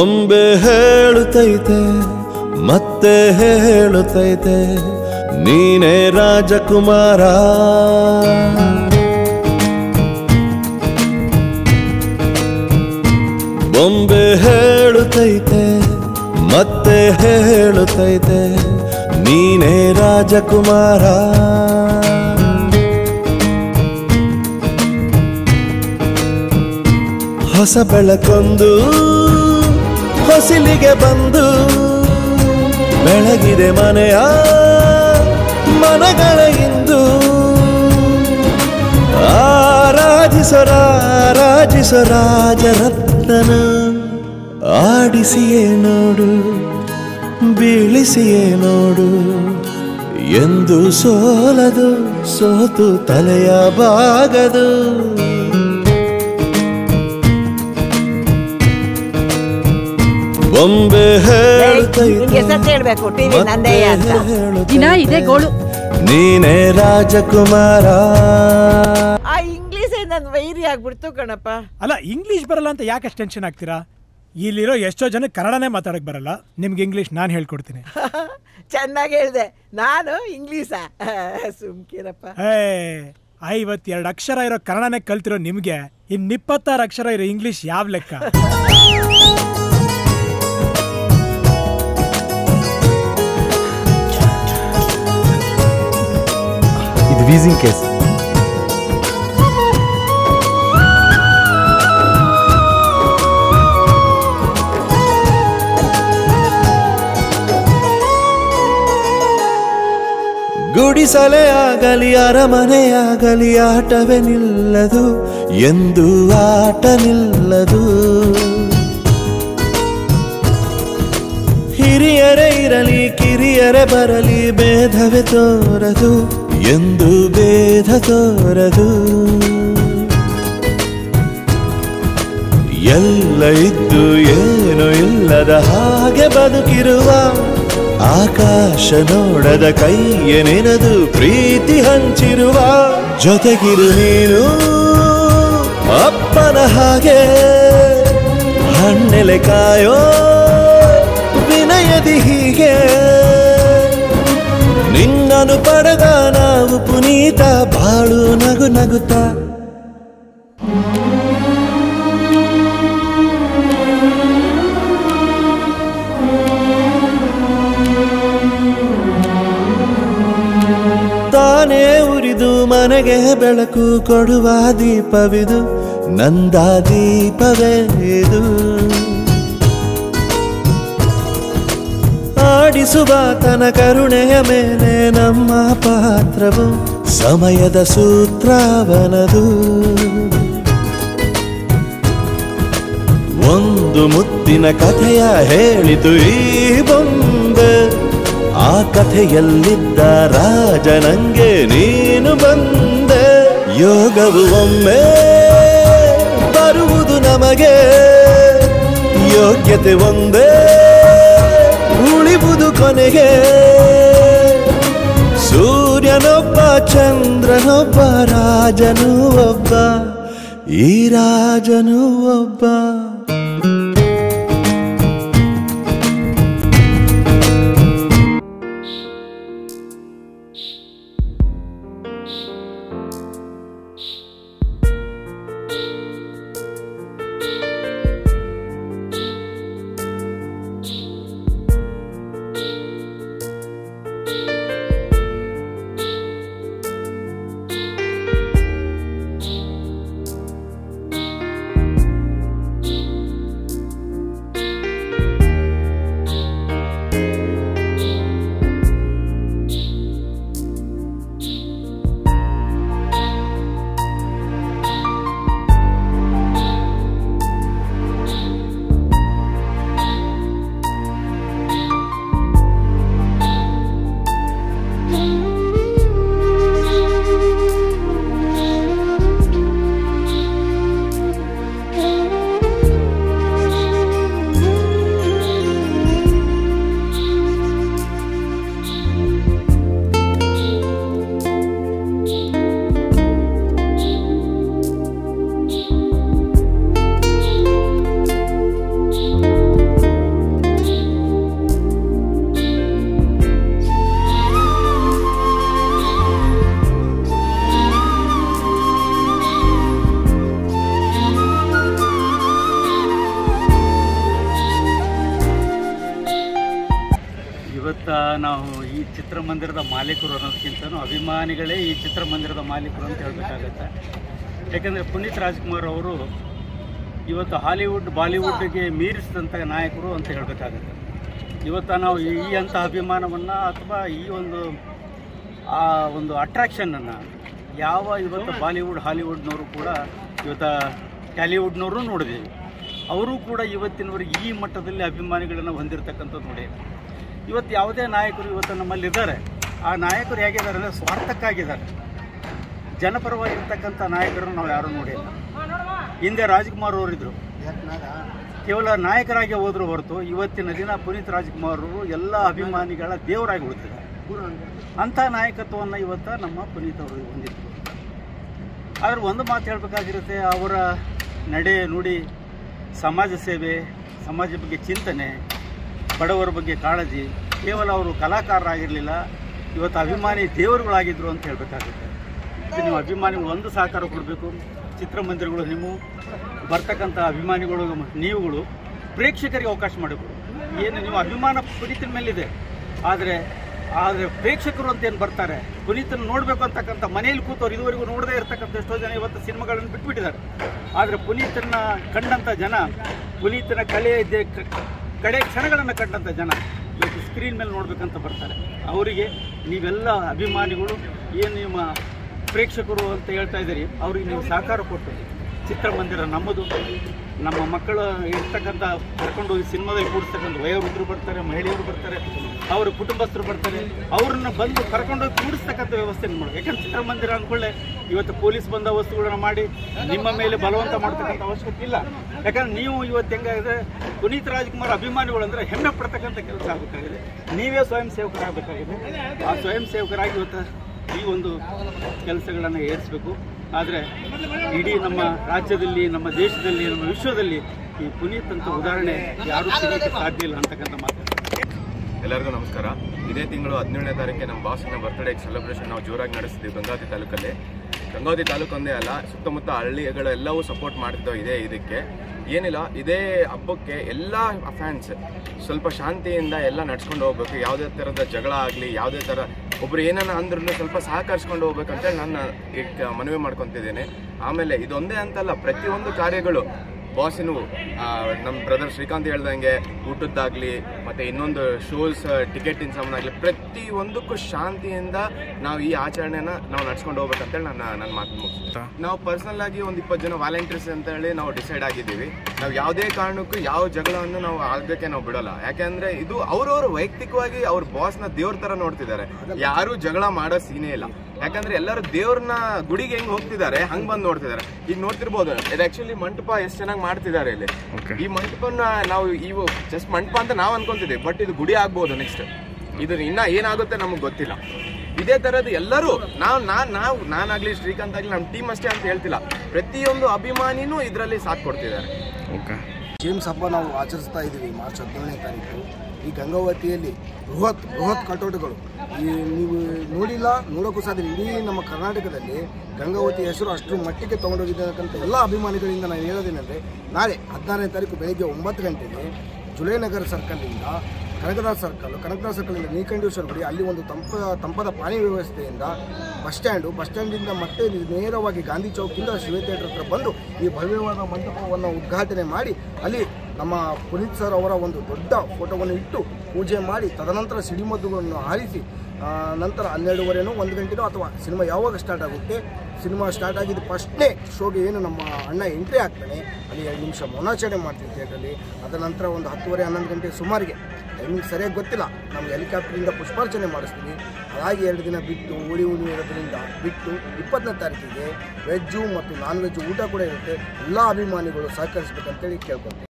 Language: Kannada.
ಬೊಂಬೆ ಹೇಳುತ್ತೈತೆ ಮತ್ತೆ ಹೇಳುತ್ತೈತೆ ನೀನೇ ರಾಜಕುಮಾರ ಬೊಂಬೆ ಹೇಳುತ್ತೈತೆ ಮತ್ತೆ ಹೇಳುತ್ತೈತೆ ನೀನೇ ರಾಜಕುಮಾರ ಹೊಸ ಬೆಳಕೊಂದು ಹೊಸಿಲಿಗೆ ಬಂದು ಬೆಳಗಿದೆ ಮನೆಯ ಮನಗಳ ಇಂದು ಆರಾಧಿಸರ ರಾಜರತ್ನನ ಆಡಿಸಿಯೇ ನೋಡು ಬೀಳಿಸಿಯೇ ನೋಡು ಎಂದು ಸೋಲದು ಸೋತು ತಲೆಯ ಬಾಗದು ಬೊಂಬೆ ನಿಂಗೆ ಸತ್ಯ ಹೇಳ್ಬೇಕು ಟಿವಿ ನಂದೇ ಅಂತ ದಿನ ಇದೇ ಗೋಳು ನೀನೇ ರಾಜಕುಮಾರ ಆ ಇಂಗ್ಲೀಷೇ ನನ್ ವೈರಿ ಆಗ್ಬಿಡ್ತು ಕಣಪ್ಪ ಅಲ್ಲ ಇಂಗ್ಲಿಷ್ ಬರಲ್ಲ ಅಂತ ಯಾಕೆ ಟೆನ್ಷನ್ ಆಗ್ತೀರಾ ಇಲ್ಲಿರೋ ಎಷ್ಟೋ ಜನ ಕನ್ನಡನೇ ಮಾತಾಡಕ್ ಬರಲ್ಲ ನಿಮ್ಗೆ ಇಂಗ್ಲಿಷ್ ನಾನು ಹೇಳ್ಕೊಡ್ತೀನಿ ಚೆನ್ನಾಗಿ ಹೇಳ್ದೆ ನಾನು ಇಂಗ್ಲೀಷಾ ಸುಮ್ಕಿರಪ್ಪ ಏ ಐವತ್ತೆರಡು ಅಕ್ಷರ ಇರೋ ಕನ್ನಡನೇ ಕಲ್ತಿರೋ ನಿಮ್ಗೆ ಇನ್ ಇಪ್ಪತ್ತಾರು ಅಕ್ಷರ ಇರೋ ಇಂಗ್ಲಿಷ್ ಯಾವ ಲೆಕ್ಕ ಇದು ವೀಸಿಂಗ್ ಕೇಸ್ ಗುಡಿಸಲೇ ಆಗಲಿ ಅರಮನೆಯಾಗಲಿ ಆಟವೇ ನಿಲ್ಲದು ಎಂದು ಆಟ ನಿಲ್ಲದು ಹಿರಿಯರೇ ಇರಲಿ ಕಿರಿಯರೇ ಬರಲಿ ಭೇದವೇ ತೋರದು ಎಂದು ಭೇದ ತೋರದು ಎಲ್ಲ ಇದ್ದು ಏನು ಇಲ್ಲದ ಹಾಗೆ ಬದುಕಿರುವ ಆಕಾಶ ನೋಡದ ಕೈಯ ನೆನೆದು ಪ್ರೀತಿ ಹಂಚಿರುವ ಜೊತೆಗಿರು ನೀನು ಅಪ್ಪನ ಹಾಗೆ ಹಣ್ಣೆಲೆ ಕಾಯೋ ವಿನಯದಿ ಹೀಗೆ ನಿನ್ನನು ಪಡೆದ ನಾವು ಪುನೀತ ಬಾಳು ನಗು ನಗುತ್ತಾ ತಾನೇ ಉರಿದು ಮನೆಗೆ ಬೆಳಕು ಕೊಡುವ ದೀಪವಿದು ನಂದ ದೀಪವೇ ಇದು ಆಡಿಸುವ ತನ ಕರುಣೆಯ ಮೇಲೆ ನಮ್ಮ ಪಾತ್ರವು ಸಮಯದ ಸೂತ್ರವನದು ಒಂದು ಮುತ್ತಿನ ಕಥೆಯ ಹೇಳಿತು ಈ ಬೊಂಬೆ ಆ ಕಥೆಯಲ್ಲಿದ್ದ ರಾಜ ನಂಗೆ ನೀನು ಬಂದೆ ಯೋಗವು ಒಮ್ಮೆ ಬರುವುದು ನಮಗೆ ಯೋಗ್ಯತೆ ಒಂದೇ ಉಳಿವುದು ಕೊನೆಗೆ ಸೂರ್ಯನೊಬ್ಬ ಚಂದ್ರನೊಬ್ಬ ರಾಜನು ಒಬ್ಬ ಈ ರಾಜನು ಒಬ್ಬ ನಾವು ಈ ಚಿತ್ರಮಂದಿರದ ಮಾಲೀಕರು ಅನ್ನೋದಕ್ಕಿಂತನೂ ಅಭಿಮಾನಿಗಳೇ ಈ ಚಿತ್ರಮಂದಿರದ ಮಾಲೀಕರು ಅಂತ ಹೇಳಬೇಕಾಗತ್ತೆ ಯಾಕಂದರೆ ಪುನೀತ್ ರಾಜ್ಕುಮಾರ್ ಅವರು ಇವತ್ತು ಹಾಲಿವುಡ್ ಬಾಲಿವುಡ್ಗೆ ಮೀರಿಸಿದಂಥ ನಾಯಕರು ಅಂತ ಹೇಳಬೇಕಾಗತ್ತೆ ಇವತ್ತು ನಾವು ಈ ಈ ಅಂಥ ಅಭಿಮಾನವನ್ನು ಅಥವಾ ಈ ಒಂದು ಆ ಒಂದು ಅಟ್ರಾಕ್ಷನನ್ನು ಯಾವ ಇವತ್ತು ಬಾಲಿವುಡ್ ಹಾಲಿವುಡ್ನವರು ಕೂಡ ಇವತ್ತು ಟ್ಯಾಲಿವುಡ್ನವರು ನೋಡಿದ್ದೀವಿ ಅವರು ಕೂಡ ಇವತ್ತಿನವರೆಗೆ ಈ ಮಟ್ಟದಲ್ಲಿ ಅಭಿಮಾನಿಗಳನ್ನು ಹೊಂದಿರತಕ್ಕಂಥದ್ದು ನೋಡಿ ಇವತ್ತು ಯಾವುದೇ ನಾಯಕರು ಇವತ್ತು ನಮ್ಮಲ್ಲಿ ಇದ್ದಾರೆ ಆ ನಾಯಕರು ಹೇಗಿದ್ದಾರೆ ಅಂದರೆ ಸ್ವಾರ್ಥಕ್ಕಾಗಿದ್ದಾರೆ ಜನಪರವಾಗಿರ್ತಕ್ಕಂಥ ನಾಯಕರನ್ನು ನಾವು ಯಾರೂ ನೋಡಿಲ್ಲ ಹಿಂದೆ ರಾಜ್ಕುಮಾರ್ ಅವರಿದ್ದರು ಕೇವಲ ನಾಯಕರಾಗಿ ಹೋದ್ರು ಹೊರತು ಇವತ್ತಿನ ದಿನ ಪುನೀತ್ ರಾಜ್ಕುಮಾರ್ ಅವರು ಎಲ್ಲ ಅಭಿಮಾನಿಗಳ ದೇವರಾಗಿ ಉಳಿದಿದ್ದಾರೆ ಅಂಥ ನಾಯಕತ್ವವನ್ನು ಇವತ್ತು ನಮ್ಮ ಪುನೀತ್ ಅವರು ಹೊಂದಿದ್ರು ಆದರೆ ಒಂದು ಮಾತು ಹೇಳಬೇಕಾಗಿರುತ್ತೆ ಅವರ ನಡೆ ನುಡಿ ಸಮಾಜ ಸೇವೆ ಸಮಾಜ ಬಗ್ಗೆ ಚಿಂತನೆ ಬಡವರ ಬಗ್ಗೆ ಕಾಳಜಿ ಕೇವಲ ಅವರು ಕಲಾಕಾರರಾಗಿರಲಿಲ್ಲ ಇವತ್ತು ಅಭಿಮಾನಿ ದೇವರುಗಳಾಗಿದ್ದರು ಅಂತ ಹೇಳಬೇಕಾಗುತ್ತೆ ಇದು ನೀವು ಅಭಿಮಾನಿಗಳು ಒಂದು ಸಹಕಾರ ಕೊಡಬೇಕು ಚಿತ್ರಮಂದಿರಗಳು ನೀವು ಬರ್ತಕ್ಕಂಥ ಅಭಿಮಾನಿಗಳು ನೀವುಗಳು ಪ್ರೇಕ್ಷಕರಿಗೆ ಅವಕಾಶ ಮಾಡಬೇಕು ಏನು ನೀವು ಅಭಿಮಾನ ಪುನೀತನ ಮೇಲಿದೆ ಆದರೆ ಆದರೆ ಪ್ರೇಕ್ಷಕರು ಅಂತ ಏನು ಬರ್ತಾರೆ ಪುನೀತನ ನೋಡಬೇಕು ಅಂತಕ್ಕಂಥ ಮನೆಯಲ್ಲಿ ಕೂತವ್ರು ಇದುವರೆಗೂ ನೋಡದೇ ಇರತಕ್ಕಂಥ ಎಷ್ಟೋ ಜನ ಇವತ್ತು ಸಿನಿಮಾಗಳನ್ನು ಬಿಟ್ಬಿಟ್ಟಿದ್ದಾರೆ ಆದರೆ ಪುನೀತನ ಕಂಡಂಥ ಜನ ಪುನೀತನ ಕಳೆ ದೆ- ಕ- ಕಡೆ ಕ್ಷಣಗಳನ್ನು ಕಂಡಂಥ ಜನ ಇವತ್ತು ಸ್ಕ್ರೀನ್ ಮೇಲೆ ನೋಡ್ಬೇಕಂತ ಬರ್ತಾರೆ ಅವರಿಗೆ ನೀವೆಲ್ಲ ಅಭಿಮಾನಿಗಳು ಏನು ನಿಮ್ಮ ಪ್ರೇಕ್ಷಕರು ಅಂತ ಹೇಳ್ತಾ ಇದ್ದೀರಿ ಅವ್ರಿಗೆ ನೀವು ಸಹಕಾರ ಕೊಟ್ಟು ಚಿತ್ರಮಂದಿರ ನಮ್ಮದು ನಮ್ಮ ಮಕ್ಕಳು ಇರ್ತಕ್ಕಂಥ ಕರ್ಕೊಂಡು ಹೋಗಿ ಸಿನಿಮಾದಲ್ಲಿ ಕೂಡಿಸ್ತಕ್ಕಂಥ ವಯೋವೃದ್ಧರು ಬರ್ತಾರೆ ಮಹಿಳೆಯರು ಬರ್ತಾರೆ ಅವರ ಕುಟುಂಬಸ್ಥರು ಬರ್ತಾರೆ ಅವ್ರನ್ನ ಬಂದು ಕರ್ಕೊಂಡೋಗಿ ಕೂಡಿಸ್ತಕ್ಕಂಥ ವ್ಯವಸ್ಥೆ ಮಾಡಿ ಯಾಕಂದ್ರೆ ಚಿತ್ರಮಂದಿರ ಅಂದ್ಕೊಳ್ಳೆ ಇವತ್ತು ಪೊಲೀಸ್ ಬಂದೋಬಸ್ತುಗಳನ್ನ ಮಾಡಿ ನಿಮ್ಮ ಮೇಲೆ ಬಲವಂತ ಮಾಡ್ತಕ್ಕಂಥ ಅವಶ್ಯಕತೆ ಇಲ್ಲ ಯಾಕಂದ್ರೆ ನೀವು ಇವತ್ತು ಹೆಂಗಾಗಿದೆ ಪುನೀತ್ ರಾಜ್ಕುಮಾರ್ ಅಭಿಮಾನಿಗಳು ಅಂದರೆ ಹೆಮ್ಮೆ ಪಡ್ತಕ್ಕಂಥ ಕೆಲಸ ಆಗಬೇಕಾಗಿದೆ ನೀವೇ ಸ್ವಯಂ ಸೇವಕರಾಗಬೇಕಾಗಿದೆ ಆ ಸ್ವಯಂ ಸೇವಕರಾಗಿ ಇವತ್ತು ಈ ಒಂದು ಕೆಲಸಗಳನ್ನು ಏರಿಸಬೇಕು ಆದರೆ ಇಡೀ ನಮ್ಮ ರಾಜ್ಯದಲ್ಲಿ ನಮ್ಮ ದೇಶದಲ್ಲಿ ನಮ್ಮ ವಿಶ್ವದಲ್ಲಿ ಈ ಪುನೀತ್ ಅಂತ ಉದಾಹರಣೆ ಯಾರೂ ಸಿಗೋಕ್ಕೆ ಸಾಧ್ಯ ಇಲ್ಲ ಅಂತಕ್ಕಂಥ ಮಾತು ಎಲ್ಲರಿಗೂ ನಮಸ್ಕಾರ ಇದೇ ತಿಂಗಳು ಹದಿನೇಳನೇ ತಾರೀಕಿಗೆ ನಮ್ಮ ಬಾಸಿನ ಬರ್ತ್ಡೇ ಸೆಲೆಬ್ರೇಷನ್ ನಾವು ಜೋರಾಗಿ ನಡೆಸ್ತೀವಿ ಗಂಗಾವತಿ ತಾಲೂಕಲ್ಲಿ ಗಂಗಾವತಿ ತಾಲೂಕು ಒಂದೇ ಅಲ್ಲ ಸುತ್ತಮುತ್ತ ಹಳ್ಳಿಗಳು ಎಲ್ಲವೂ ಸಪೋರ್ಟ್ ಮಾಡ್ತಿದ್ದೋ ಇದೇ ಇದಕ್ಕೆ ಏನಿಲ್ಲ ಇದೇ ಹಬ್ಬಕ್ಕೆ ಎಲ್ಲ ಫ್ಯಾನ್ಸ್ ಸ್ವಲ್ಪ ಶಾಂತಿಯಿಂದ ಎಲ್ಲ ನಡ್ಸ್ಕೊಂಡು ಹೋಗ್ಬೇಕು ಯಾವುದೇ ಥರದ ಜಗಳ ಆಗಲಿ ಯಾವುದೇ ಥರ ಒಬ್ರು ಏನನ್ನ ಅಂದ್ರೂ ಸ್ವಲ್ಪ ಸಹಕರಿಸ್ಕೊಂಡು ಹೋಗ್ಬೇಕಂತೇಳಿ ನಾನು ಈಗ ಮನವಿ ಮಾಡ್ಕೊತಿದ್ದೇನೆ ಆಮೇಲೆ ಇದೊಂದೇ ಅಂತಲ್ಲ ಪ್ರತಿಯೊಂದು ಕಾರ್ಯಗಳು ಬಾಸಿನು ನಮ್ಮ ಬ್ರದರ್ ಶ್ರೀಕಾಂತ್ ಹೇಳ್ದಂಗೆ ಊಟದ್ದಾಗ್ಲಿ ಮತ್ತೆ ಇನ್ನೊಂದು ಶೋಸ್ ಟಿಕೆಟಿನ ಸಂಬಂಧ ಪ್ರತಿ ಒಂದಕ್ಕೂ ಶಾಂತಿಯಿಂದ ನಾವು ಈ ಆಚರಣೆನ ನಾವು ನಡ್ಸ್ಕೊಂಡು ಹೋಗ್ಬೇಕಂತೇಳಿ ನನ್ನ ನನ್ನ ಮಾತು ಮುಗಿಸ್ತೀನಿ ನಾವು ಪರ್ಸನಲ್ ಆಗಿ ಒಂದು ಇಪ್ಪತ್ತು ಜನ ವಾಲಂಟಿಯರ್ಸ್ ಅಂತ ಹೇಳಿ ನಾವು ಡಿಸೈಡ್ ಆಗಿದ್ದೀವಿ ನಾವು ಯಾವುದೇ ಕಾರಣಕ್ಕೂ ಯಾವ ಜಗಳವನ್ನು ನಾವು ಆಗಕ್ಕೆ ನಾವು ಬಿಡೋಲ್ಲ ಯಾಕೆಂದ್ರೆ ಇದು ಅವ್ರವ್ರು ವೈಯಕ್ತಿಕವಾಗಿ ಅವ್ರ ಬಾಸ್ನ ದೇವ್ರ ತರ ನೋಡ್ತಿದ್ದಾರೆ ಯಾರು ಜಗಳ ಮಾಡೋ ಸೀನೇ ಇಲ್ಲ ಯಾಕಂದ್ರೆ ಎಲ್ಲರೂ ದೇವ್ರನ್ನ ಗುಡಿಗೆ ಹೆಂಗ್ ಹೋಗ್ತಿದ್ದಾರೆ ಹಂಗ್ ಬಂದ್ ನೋಡ್ತಿದ್ದಾರೆ ಈಗ ನೋಡ್ತಿರ್ಬೋದು ಇದು ಆಕ್ಚುಲಿ ಮಂಟಪ ಎಷ್ಟು ಚೆನ್ನಾಗಿ ಮಾಡ್ತಿದ್ದಾರೆ ಇಲ್ಲಿ ಈ ಮಂಟಪನ ನಾವು ಇವು ಜಸ್ಟ್ ಮಂಟಪ ಅಂತ ನಾವು ಅನ್ಕೊಂತಿದ್ದೀವಿ ಬಟ್ ಇದು ಗುಡಿ ಆಗ್ಬೋದು ನೆಕ್ಸ್ಟ್ ಇದು ಇನ್ನ ಏನಾಗುತ್ತೆ ನಮಗೆ ಗೊತ್ತಿಲ್ಲ ಇದೇ ತರದ್ದು ಎಲ್ಲರೂ ನಾವು ನಾನ್ ನಾವು ನಾನಾಗ್ಲಿ ಶ್ರೀಕಾಂತ್ ಆಗ್ಲಿ ನಮ್ಮ ಟೀಮ್ ಅಷ್ಟೇ ಅಂತ ಹೇಳ್ತಿಲ್ಲ ಪ್ರತಿಯೊಂದು ಅಭಿಮಾನಿನೂ ಇದರಲ್ಲಿ ಸಾಥ್ ಕೊಡ್ತಿದ್ದಾರೆ ಜೇಮ್ಸ್ ಹಬ್ಬ ನಾವು ಆಚರಿಸ್ತಾ ಇದ್ದೀವಿ ಮಾರ್ಚ್ ಹದಿನೇಳನೇ ತಾರೀಕು ಈ ಗಂಗಾವತಿಯಲ್ಲಿ ಬೃಹತ್ ಬೃಹತ್ ಕಟೌಟ್ಗಳು ಈ ನೀವು ನೋಡಿಲ್ಲ ನೋಡೋಕ್ಕೂ ಸಾಧ್ಯ ಇಡೀ ನಮ್ಮ ಕರ್ನಾಟಕದಲ್ಲಿ ಗಂಗಾವತಿ ಹೆಸರು ಅಷ್ಟರ ಮಟ್ಟಿಗೆ ತೊಗೊಂಡೋಗಿದ್ದಕ್ಕಂಥ ಎಲ್ಲ ಅಭಿಮಾನಿಗಳಿಂದ ನಾನು ಹೇಳೋದೇನೆಂದರೆ ನಾಳೆ ಹದಿನಾರನೇ ತಾರೀಕು ಬೆಳಿಗ್ಗೆ ಒಂಬತ್ತು ಗಂಟೆಗೆ ಜುಲೈ ನಗರ ಸರ್ಕಲ್ನಿಂದ ಕನಕದಾಸ್ ಸರ್ಕಲ್ ಕನಕದಾಸ್ ಸರ್ಕಲಿಂದ ನೀಲಕಂಠೇಶ್ವರ ಗುಡಿ ಅಲ್ಲಿ ಒಂದು ತಂಪ ತಂಪಾದ ಪಾನಿ ವ್ಯವಸ್ಥೆಯಿಂದ ಬಸ್ ಸ್ಟ್ಯಾಂಡು ಬಸ್ ಸ್ಟ್ಯಾಂಡಿಂದ ಮತ್ತೆ ನೇರವಾಗಿ ಗಾಂಧಿ ಚೌಕಿಂದ ಶಿವ ಥಿಯೇಟರ್ ಹತ್ರ ಬಂದು ಈ ಭವ್ಯವಾದ ಮಂಟಪವನ್ನು ಉದ್ಘಾಟನೆ ಮಾಡಿ ಅಲ್ಲಿ ನಮ್ಮ ಪುನೀತ್ ಸರ್ ಅವರ ಒಂದು ದೊಡ್ಡ ಫೋಟೋವನ್ನು ಇಟ್ಟು ಪೂಜೆ ಮಾಡಿ ತದನಂತರ ಸಿಡಿಮದ್ದುಗಳನ್ನು ಹಾರಿಸಿ ಆ, ನಂತರ ಹನ್ನೆರಡುವರೆನೋ ಒಂದು ಗಂಟೆನೋ ಅಥವಾ ಸಿನಿಮಾ ಯಾವಾಗ ಸ್ಟಾರ್ಟ್ ಆಗುತ್ತೆ ಸಿನಿಮಾ ಸ್ಟಾರ್ಟ್ ಆಗಿದ್ದು ಫಸ್ಟ್ನೇ ಶೋಗೆ ಏನು ನಮ್ಮ ಅಣ್ಣ ಎಂಟ್ರಿ ಆಗ್ತಾನೆ ಅಲ್ಲಿ ಎರಡು ನಿಮಿಷ ಮೌನಾಚರಣೆ ಮಾಡ್ತೀವಿ ಥಿಯೇಟ್ರಲ್ಲಿ ಅದರ ನಂತರ ಒಂದು ಹತ್ತುವರೆ ಹನ್ನೊಂದು ಗಂಟೆ ಸುಮಾರಿಗೆ ಟೈಮಿಂಗ್ ಸರಿಯಾಗಿ ಗೊತ್ತಿಲ್ಲ ನಮ್ಗೆ ಹೆಲಿಕಾಪ್ಟರಿಂದ ಪುಷ್ಪಾರ್ಚನೆ ಮಾಡಿಸ್ತೀವಿ ಹಾಗಾಗಿ ಎರಡು ದಿನ ಬಿಟ್ಟು ಉಳಿ ಉಳಿ ಇರೋದ್ರಿಂದ ಬಿಟ್ಟು ಇಪ್ಪತ್ತನೇ ತಾರೀಕಿಗೆ ವೆಜ್ಜು ಮತ್ತು ನಾನ್ ವೆಜ್ ಊಟ ಕೂಡ ಇರುತ್ತೆ ಎಲ್ಲ ಅಭಿಮಾನಿಗಳು ಸಹಕರಿಸ್ಬೇಕಂತೇಳಿ ಕೇಳ್ಕೊತೀನಿ